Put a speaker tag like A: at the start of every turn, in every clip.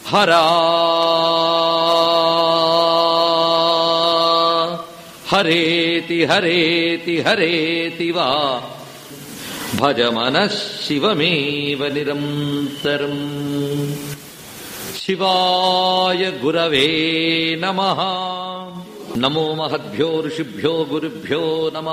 A: హరా హరేతి హరేతి హరేతి వా భజ మన శివమేవ నిరంతరం శివాయ గురవే నమ నమో మహద్భ్యో ఋషిభ్యో గురుభ్యో నమ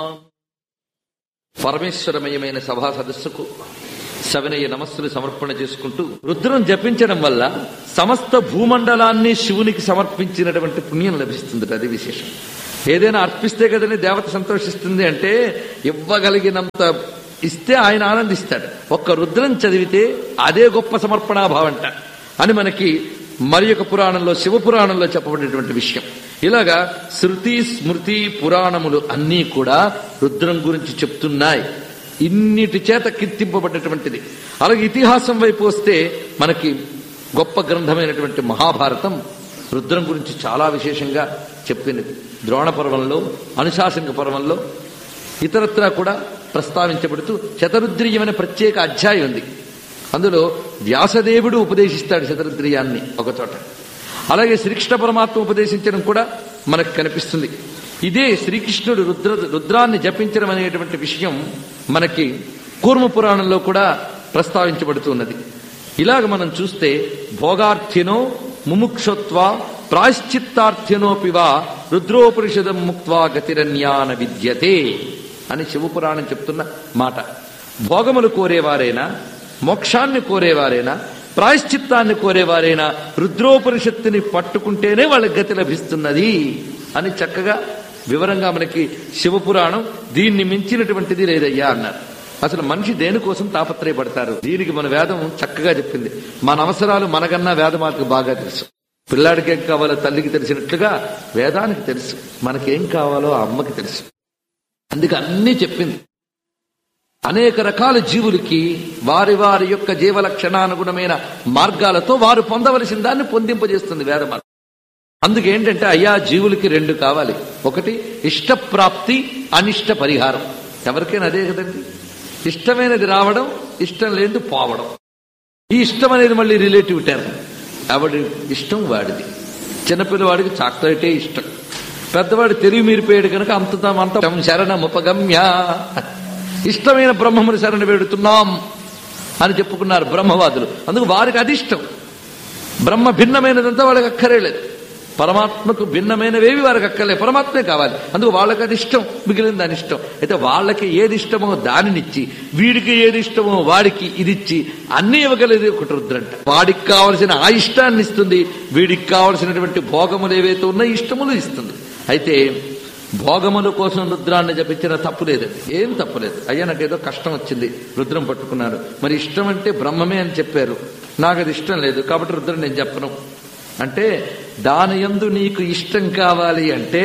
A: పరమేశ్వరమయమైన సభా సదస్సుకు సవినయ నమస్సులు సమర్పణ చేసుకుంటూ రుద్రం జపించడం వల్ల సమస్త భూమండలాన్ని శివునికి సమర్పించినటువంటి పుణ్యం లభిస్తుంది అది విశేషం ఏదైనా అర్పిస్తే కదని దేవత సంతోషిస్తుంది అంటే ఇవ్వగలిగినంత ఇస్తే ఆయన ఆనందిస్తాడు ఒక్క రుద్రం చదివితే అదే గొప్ప సమర్పణాభావంట అని మనకి మరి ఒక పురాణంలో శివ పురాణంలో చెప్పబడినటువంటి విషయం ఇలాగా శృతి స్మృతి పురాణములు అన్నీ కూడా రుద్రం గురించి చెప్తున్నాయి ఇన్నిటి చేత కీర్తింపబడినటువంటిది అలాగే ఇతిహాసం వైపు వస్తే మనకి గొప్ప గ్రంథమైనటువంటి మహాభారతం రుద్రం గురించి చాలా విశేషంగా చెప్పినది ద్రోణ పర్వంలో అనుశాసనిక పర్వంలో ఇతరత్రా కూడా ప్రస్తావించబడుతూ శతరుద్రీయమైన ప్రత్యేక అధ్యాయం ఉంది అందులో వ్యాసదేవుడు ఉపదేశిస్తాడు శతరుద్రీయాన్ని ఒకచోట అలాగే శ్రీకృష్ణ పరమాత్మ ఉపదేశించడం కూడా మనకు కనిపిస్తుంది ఇదే శ్రీకృష్ణుడు రుద్ర రుద్రాన్ని జపించడం అనేటువంటి విషయం మనకి కూర్మ పురాణంలో కూడా ప్రస్తావించబడుతున్నది ఇలాగ మనం చూస్తే భోగార్థినో ముముక్షత్వ ప్రాశ్చిత్తార్థినోపివా రుద్రోపనిషదం ముక్వా గతిరన్యాన విద్యతే అని శివపురాణం చెప్తున్న మాట భోగములు కోరేవారైనా మోక్షాన్ని కోరేవారైనా ప్రాయశ్చిత్తాన్ని కోరేవారైనా రుద్రోపనిషత్తుని పట్టుకుంటేనే వాళ్ళకి గతి లభిస్తున్నది అని చక్కగా వివరంగా మనకి శివపురాణం దీన్ని మించినటువంటిది లేదయ్యా అన్నారు అసలు మనిషి దేనికోసం తాపత్రయపడతారు దీనికి మన వేదం చక్కగా చెప్పింది మన అవసరాలు మనకన్నా వేదమాతకు బాగా తెలుసు పిల్లాడికి ఏం కావాలో తల్లికి తెలిసినట్లుగా వేదానికి తెలుసు మనకేం కావాలో ఆ అమ్మకి తెలుసు అందుకే అన్నీ చెప్పింది అనేక రకాల జీవులకి వారి వారి యొక్క జీవలక్షణానుగుణమైన మార్గాలతో వారు పొందవలసిన దాన్ని పొందింపజేస్తుంది వేదమాత అందుకేంటంటే అయ్యా జీవులకి రెండు కావాలి ఒకటి ఇష్టప్రాప్తి అనిష్ట పరిహారం ఎవరికైనా అదే కదండి ఇష్టమైనది రావడం ఇష్టం లేనిది పోవడం ఈ ఇష్టం అనేది మళ్ళీ రిలేటివ్ టర్మ్ ఎవడి ఇష్టం వాడిది చిన్నపిల్లవాడికి చాక్లెటే ఇష్టం పెద్దవాడు తెలివి మీరిపోయాడు కనుక అంత అంత శరణముపగమ్య ఇష్టమైన బ్రహ్మముని శరణ వేడుతున్నాం అని చెప్పుకున్నారు బ్రహ్మవాదులు అందుకు వారికి అది ఇష్టం బ్రహ్మ భిన్నమైనదంతా వాళ్ళకి అక్కరేలేదు పరమాత్మకు భిన్నమైనవేవి వారికి అక్కర్లే పరమాత్మే కావాలి అందుకు వాళ్ళకి అది ఇష్టం మిగిలిన దాని ఇష్టం అయితే వాళ్ళకి ఏది ఇష్టమో దానినిచ్చి వీడికి ఏది ఇష్టమో వాడికి ఇది ఇచ్చి అన్ని ఇవ్వగలిగేది ఒకటి రుద్రంట వాడికి కావలసిన ఆ ఇష్టాన్ని ఇస్తుంది వీడికి కావలసినటువంటి భోగములు ఏవైతే ఉన్నాయో ఇష్టములు ఇస్తుంది అయితే భోగముల కోసం రుద్రాన్ని జపించిన తప్పు లేదండి ఏం తప్పులేదు అయ్యా నాకు ఏదో కష్టం వచ్చింది రుద్రం పట్టుకున్నాడు మరి ఇష్టం అంటే బ్రహ్మమే అని చెప్పారు నాకు అది ఇష్టం లేదు కాబట్టి రుద్రం నేను చెప్పను అంటే దాని యందు నీకు ఇష్టం కావాలి అంటే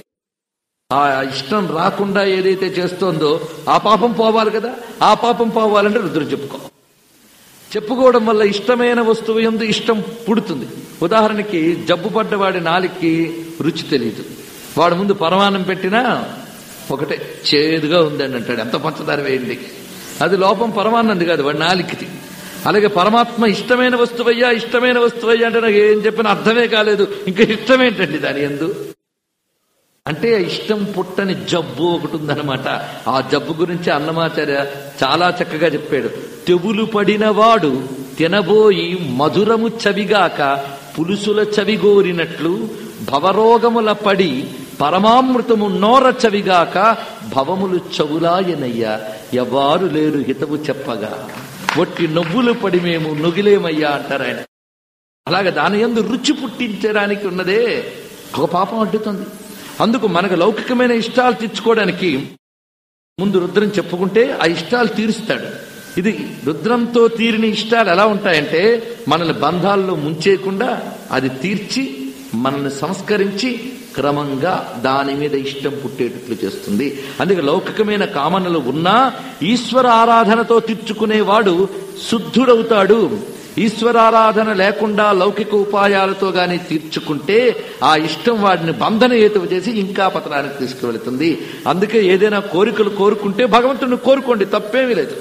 A: ఆ ఇష్టం రాకుండా ఏదైతే చేస్తోందో ఆ పాపం పోవాలి కదా ఆ పాపం పోవాలంటే రుద్రం చెప్పుకో చెప్పుకోవడం వల్ల ఇష్టమైన వస్తువు ఎందు ఇష్టం పుడుతుంది ఉదాహరణకి జబ్బు పడ్డవాడి నాలికి రుచి తెలియదు వాడు ముందు పరమాన్నం పెట్టినా ఒకటే చేదుగా ఉందని అంటాడు ఎంత పంచదార వేయండి అది లోపం పరమాన్నంది కాదు వాడి నాలికిది అలాగే పరమాత్మ ఇష్టమైన వస్తువయ్యా ఇష్టమైన వస్తువయ్యా అంటే నాకు ఏం చెప్పినా అర్థమే కాలేదు ఇంకా ఇష్టమేంటండి దాని ఎందు అంటే ఇష్టం పుట్టని జబ్బు ఒకటి ఉందన్నమాట ఆ జబ్బు గురించి అన్నమాచార్య చాలా చక్కగా చెప్పాడు తెగులు పడినవాడు తినబోయి మధురము చవిగాక పులుసుల చవిగోరినట్లు భవరోగముల పడి పరమామృతము నోర చవిగాక భవములు చవులాయనయ్యా ఎవ్వారు లేరు హితవు చెప్పగా ఒట్టి నవ్వులు పడి మేము నొగిలేమయ్యా అంటారు ఆయన అలాగే దాని ఎందు రుచి పుట్టించడానికి ఉన్నదే ఒక పాపం అడ్డుతుంది అందుకు మనకు లౌకికమైన ఇష్టాలు తీర్చుకోవడానికి ముందు రుద్రం చెప్పుకుంటే ఆ ఇష్టాలు తీరుస్తాడు ఇది రుద్రంతో తీరిన ఇష్టాలు ఎలా ఉంటాయంటే మనల్ని బంధాల్లో ముంచేయకుండా అది తీర్చి మనల్ని సంస్కరించి క్రమంగా దాని మీద ఇష్టం పుట్టేటట్లు చేస్తుంది అందుకే లౌకికమైన కామనలు ఉన్నా ఈశ్వర ఆరాధనతో తీర్చుకునేవాడు శుద్ధుడవుతాడు ఈశ్వరారాధన లేకుండా లౌకిక ఉపాయాలతో గాని తీర్చుకుంటే ఆ ఇష్టం వాడిని బంధన హేతువు చేసి ఇంకా పతనానికి తీసుకువెళుతుంది అందుకే ఏదైనా కోరికలు కోరుకుంటే భగవంతుడిని కోరుకోండి తప్పేమీ లేదు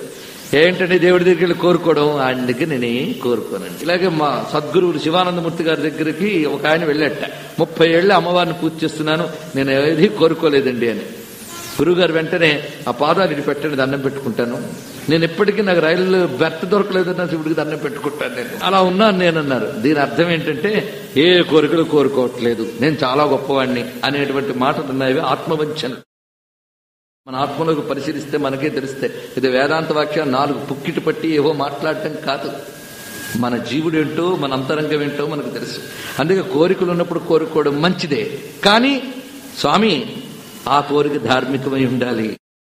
A: ఏంటంటే దేవుడి దగ్గరికి వెళ్ళి కోరుకోవడం ఆయన దగ్గర నేనే కోరుకోనండి ఇలాగే మా సద్గురువులు శివానందమూర్తి గారి దగ్గరికి ఒక ఆయన వెళ్ళట ముప్పై ఏళ్ళు అమ్మవారిని పూజ చేస్తున్నాను నేను ఏది కోరుకోలేదండి అని గురువుగారు వెంటనే ఆ పాదాలు ఇటు పెట్టండి దండం పెట్టుకుంటాను నేను ఎప్పటికీ నాకు రైలు బెర్త్ దొరకలేదన్న శివుడికి దండం పెట్టుకుంటాను నేను అలా ఉన్నాను నేను అన్నారు దీని అర్థం ఏంటంటే ఏ కోరికలు కోరుకోవట్లేదు నేను చాలా గొప్పవాడిని అనేటువంటి మాటలు ఉన్నాయి ఆత్మవంచన మన ఆత్మలోకి పరిశీలిస్తే మనకే తెలిస్తే ఇది వేదాంత వాక్యం నాలుగు పుక్కిటి పట్టి ఏవో మాట్లాడటం కాదు మన జీవుడేంటో మన అంతరంగం ఏంటో మనకు తెలుసు అందుకే కోరికలు ఉన్నప్పుడు కోరుకోవడం మంచిదే కానీ స్వామి ఆ కోరిక ధార్మికమై ఉండాలి